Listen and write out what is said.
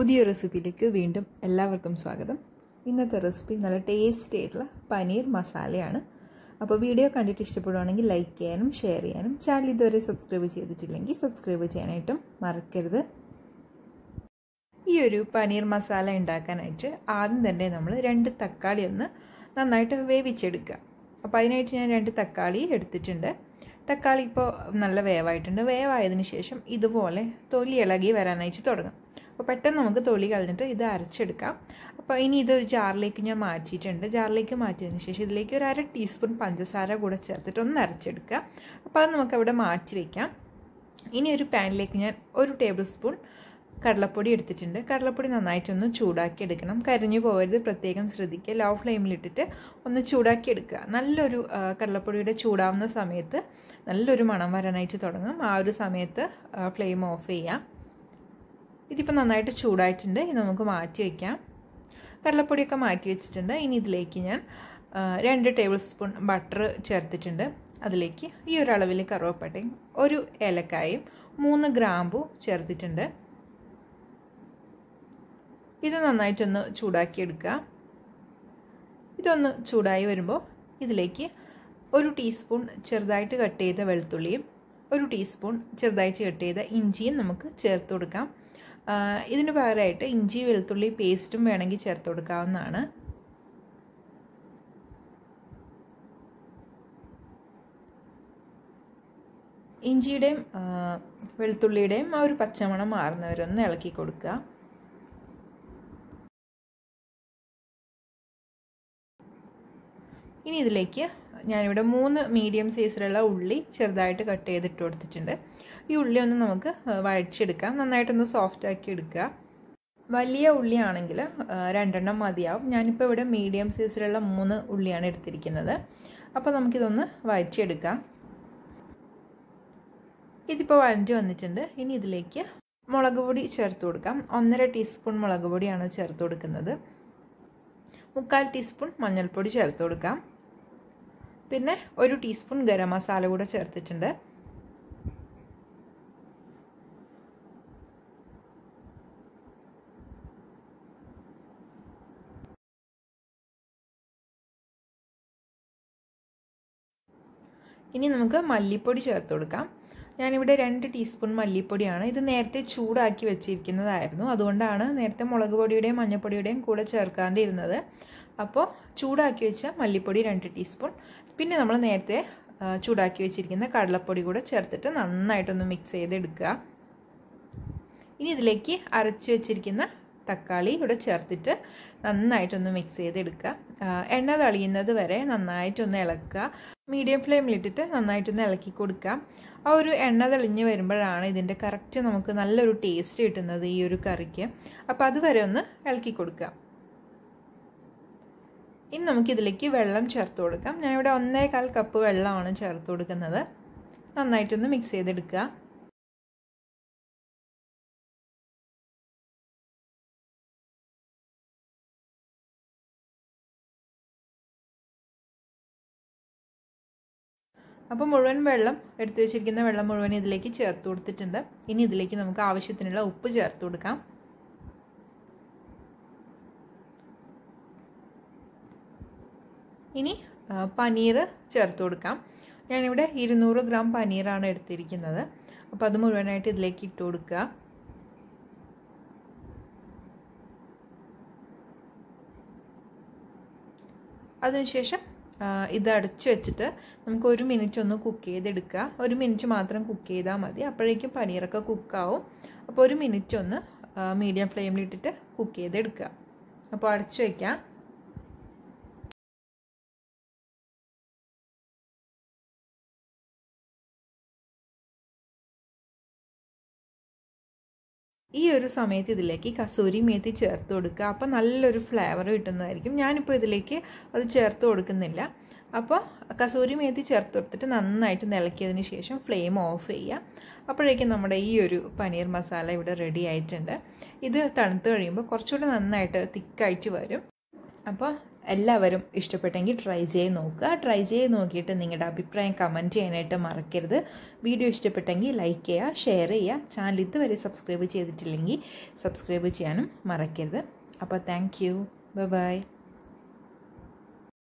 പുതിയ റെസിപ്പിയിലേക്ക് വീണ്ടും എല്ലാവർക്കും സ്വാഗതം ഇന്നത്തെ റെസിപ്പി നല്ല ടേസ്റ്റി ആയിട്ടുള്ള പനീർ മസാലയാണ് അപ്പോൾ വീഡിയോ കണ്ടിട്ട് ഇഷ്ടപ്പെടുവാണെങ്കിൽ ലൈക്ക് ചെയ്യാനും ഷെയർ ചെയ്യാനും ചാനൽ ഇതുവരെ സബ്സ്ക്രൈബ് ചെയ്തിട്ടില്ലെങ്കിൽ സബ്സ്ക്രൈബ് ചെയ്യാനായിട്ടും മറക്കരുത് ഈ ഒരു പനീർ മസാല ഉണ്ടാക്കാനായിട്ട് ആദ്യം തന്നെ നമ്മൾ രണ്ട് തക്കാളി ഒന്ന് നന്നായിട്ട് വേവിച്ചെടുക്കുക അപ്പോൾ അതിനായിട്ട് ഞാൻ രണ്ട് തക്കാളി എടുത്തിട്ടുണ്ട് തക്കാളി ഇപ്പോൾ നല്ല വേവായിട്ടുണ്ട് വേവായതിന് ശേഷം ഇതുപോലെ തൊലി ഇളകി വരാനായിട്ട് തുടങ്ങും അപ്പോൾ പെട്ടെന്ന് നമുക്ക് തൊലി കളഞ്ഞിട്ട് ഇത് അരച്ചെടുക്കാം അപ്പോൾ ഇനി ഇതൊരു ജാറിലേക്ക് ഞാൻ മാറ്റിയിട്ടുണ്ട് ജാറിലേക്ക് മാറ്റിയതിന് ശേഷം ഇതിലേക്ക് ഒരു അര ടീസ്പൂൺ പഞ്ചസാര കൂടെ ചേർത്തിട്ട് ഒന്ന് അരച്ചെടുക്കുക അപ്പോൾ അത് നമുക്ക് അവിടെ മാറ്റി വയ്ക്കാം ഇനി ഒരു പാനിലേക്ക് ഞാൻ ഒരു ടേബിൾ സ്പൂൺ കടലപ്പൊടി എടുത്തിട്ടുണ്ട് കടലപ്പൊടി നന്നായിട്ടൊന്ന് ചൂടാക്കി എടുക്കണം കരിഞ്ഞു പോകരുത് പ്രത്യേകം ശ്രദ്ധിക്കുക ലോ ഫ്ലെയിമിലിട്ടിട്ട് ഒന്ന് ചൂടാക്കി എടുക്കുക നല്ലൊരു കടലപ്പൊടിയുടെ ചൂടാവുന്ന സമയത്ത് നല്ലൊരു മണം വരാനായിട്ട് തുടങ്ങും ആ ഒരു സമയത്ത് ഫ്ലെയിം ഓഫ് ചെയ്യാം ഇതിപ്പോൾ നന്നായിട്ട് ചൂടായിട്ടുണ്ട് ഇത് നമുക്ക് മാറ്റി വയ്ക്കാം കടലപ്പൊടിയൊക്കെ മാറ്റി വെച്ചിട്ടുണ്ട് ഇനി ഇതിലേക്ക് ഞാൻ രണ്ട് ടേബിൾ സ്പൂൺ ബട്ടർ ചേർത്തിട്ടുണ്ട് അതിലേക്ക് ഈ ഒരു അളവിൽ കറുവപ്പട്ടയും ഒരു ഏലക്കായും മൂന്ന് ഗ്രാമ്പു ചേർത്തിട്ടുണ്ട് ഇത് നന്നായിട്ടൊന്ന് ചൂടാക്കിയെടുക്കുക ഇതൊന്ന് ചൂടായി വരുമ്പോൾ ഇതിലേക്ക് ഒരു ടീസ്പൂൺ ചെറുതായിട്ട് കട്ട് ചെയ്ത വെളുത്തുള്ളിയും ഒരു ടീസ്പൂൺ ചെറുതായിട്ട് കട്ട് ചെയ്ത ഇഞ്ചിയും നമുക്ക് ചേർത്ത് കൊടുക്കാം ഇതിന് പകരമായിട്ട് ഇഞ്ചി വെളുത്തുള്ളി പേസ്റ്റും വേണമെങ്കിൽ ചേർത്ത് കൊടുക്കാവുന്നതാണ് ഇഞ്ചിയുടെയും വെളുത്തുള്ളിയുടെയും ആ ഒരു പച്ചമണം മാറുന്നവരൊന്ന് ഇളക്കി കൊടുക്കുക ഇനി ഇതിലേക്ക് ഞാനിവിടെ മൂന്ന് മീഡിയം സൈസിലുള്ള ഉള്ളി ചെറുതായിട്ട് കട്ട് ചെയ്തിട്ട് കൊടുത്തിട്ടുണ്ട് ഈ ഉള്ളി ഒന്ന് നമുക്ക് വഴച്ചെടുക്കാം നന്നായിട്ടൊന്ന് സോഫ്റ്റ് ആക്കി എടുക്കുക വലിയ ഉള്ളിയാണെങ്കിൽ രണ്ടെണ്ണം മതിയാവും ഞാനിപ്പോൾ ഇവിടെ മീഡിയം സൈസിലുള്ള മൂന്ന് ഉള്ളിയാണ് എടുത്തിരിക്കുന്നത് അപ്പോൾ നമുക്കിതൊന്ന് വഴച്ചെടുക്കാം ഇതിപ്പോൾ വഴഞ്ഞു വന്നിട്ടുണ്ട് ഇനി ഇതിലേക്ക് മുളക് പൊടി ചേർത്ത് കൊടുക്കാം ഒന്നര ടീസ്പൂൺ മുളക് പൊടിയാണ് ചേർത്ത് കൊടുക്കുന്നത് മുക്കാൽ ടീസ്പൂൺ മഞ്ഞൾപ്പൊടി ചേർത്ത് കൊടുക്കാം പിന്നെ ഒരു ടീസ്പൂൺ ഗരം മസാല കൂടെ ചേർത്തിട്ടുണ്ട് ഇനി നമുക്ക് മല്ലിപ്പൊടി ചേർത്ത് കൊടുക്കാം ഞാനിവിടെ രണ്ട് ടീസ്പൂൺ മല്ലിപ്പൊടിയാണ് ഇത് നേരത്തെ ചൂടാക്കി വെച്ചിരിക്കുന്നതായിരുന്നു അതുകൊണ്ടാണ് നേരത്തെ മുളക് പൊടിയുടെയും മഞ്ഞൾപ്പൊടിയുടെയും കൂടെ ചേർക്കാണ്ടിരുന്നത് അപ്പോൾ ചൂടാക്കി വെച്ച മല്ലിപ്പൊടി രണ്ട് ടീസ്പൂൺ പിന്നെ നമ്മൾ നേരത്തെ ചൂടാക്കി വെച്ചിരിക്കുന്ന കടലപ്പൊടി കൂടെ ചേർത്തിട്ട് നന്നായിട്ടൊന്ന് മിക്സ് ചെയ്തെടുക്കുക ഇനി ഇതിലേക്ക് അരച്ച് വെച്ചിരിക്കുന്ന തക്കാളി ഇവിടെ ചേർത്തിട്ട് നന്നായിട്ടൊന്ന് മിക്സ് ചെയ്തെടുക്കുക എണ്ണ തളിയുന്നത് വരെ നന്നായിട്ടൊന്ന് ഇളക്കുക മീഡിയം ഫ്ലെയിമിലിട്ടിട്ട് നന്നായിട്ടൊന്ന് ഇളക്കി കൊടുക്കുക ആ ഒരു എണ്ണ തെളിഞ്ഞ് വരുമ്പോഴാണ് ഇതിൻ്റെ കറക്റ്റ് നമുക്ക് നല്ലൊരു ടേസ്റ്റ് കിട്ടുന്നത് ഈ ഒരു കറിക്ക് അപ്പോൾ അതുവരെ ഒന്ന് ഇളക്കി കൊടുക്കുക ഇനി നമുക്കിതിലേക്ക് വെള്ളം ചേർത്ത് കൊടുക്കാം ഞാനിവിടെ ഒന്നേകാൽ കപ്പ് വെള്ളമാണ് ചേർത്ത് കൊടുക്കുന്നത് നന്നായിട്ടൊന്ന് മിക്സ് ചെയ്തെടുക്കുക അപ്പോൾ മുഴുവൻ വെള്ളം എടുത്തു വെച്ചിരിക്കുന്ന വെള്ളം മുഴുവൻ ഇതിലേക്ക് ചേർത്ത് കൊടുത്തിട്ടുണ്ട് ഇനി ഇതിലേക്ക് നമുക്ക് ആവശ്യത്തിനുള്ള ഉപ്പ് ചേർത്ത് കൊടുക്കാം ഇനി പനീർ ചേർത്ത് കൊടുക്കാം ഞാനിവിടെ ഇരുന്നൂറ് ഗ്രാം പനീറാണ് എടുത്തിരിക്കുന്നത് അപ്പോൾ അത് മുഴുവനായിട്ട് ഇതിലേക്ക് ഇട്ട് കൊടുക്കുക അതിനുശേഷം ഇത് അടച്ചു വെച്ചിട്ട് നമുക്ക് ഒരു മിനിറ്റ് ഒന്ന് കുക്ക് ചെയ്തെടുക്കുക ഒരു മിനിറ്റ് മാത്രം കുക്ക് ചെയ്താൽ മതി അപ്പോഴേക്കും പനീറൊക്കെ കുക്കാവും അപ്പോൾ ഒരു മിനിറ്റ് ഒന്ന് മീഡിയം ഫ്ലെയിമിലിട്ടിട്ട് കുക്ക് ചെയ്തെടുക്കുക അപ്പോൾ അടച്ചു വയ്ക്കാം ഈ ഒരു സമയത്ത് ഇതിലേക്ക് കസൂരി മേത്തി ചേർത്ത് കൊടുക്കുക അപ്പോൾ നല്ലൊരു ഫ്ലേവർ കിട്ടുന്നതായിരിക്കും ഞാനിപ്പോൾ ഇതിലേക്ക് അത് ചേർത്ത് കൊടുക്കുന്നില്ല അപ്പോൾ കസൂരി മേത്തി ചേർത്ത് കൊടുത്തിട്ട് നന്നായിട്ട് നിലക്കിയതിന് ശേഷം ഫ്ലെയിം ഓഫ് ചെയ്യുക അപ്പോഴേക്കും നമ്മുടെ ഈ ഒരു പനീർ മസാല ഇവിടെ റെഡി ആയിട്ടുണ്ട് ഇത് തണുത്ത് കഴിയുമ്പോൾ കുറച്ചുകൂടെ നന്നായിട്ട് തിക്കായിട്ട് വരും അപ്പോൾ എല്ലാവരും ഇഷ്ടപ്പെട്ടെങ്കിൽ ട്രൈ ചെയ്ത് നോക്കുക ട്രൈ ചെയ്ത് നോക്കിയിട്ട് നിങ്ങളുടെ അഭിപ്രായം കമൻറ്റ് ചെയ്യാനായിട്ട് മറക്കരുത് വീഡിയോ ഇഷ്ടപ്പെട്ടെങ്കിൽ ലൈക്ക് ചെയ്യുക ഷെയർ ചെയ്യുക ചാനൽ ഇതുവരെ സബ്സ്ക്രൈബ് ചെയ്തിട്ടില്ലെങ്കിൽ സബ്സ്ക്രൈബ് ചെയ്യാനും മറക്കരുത് അപ്പോൾ താങ്ക് യു ബൈ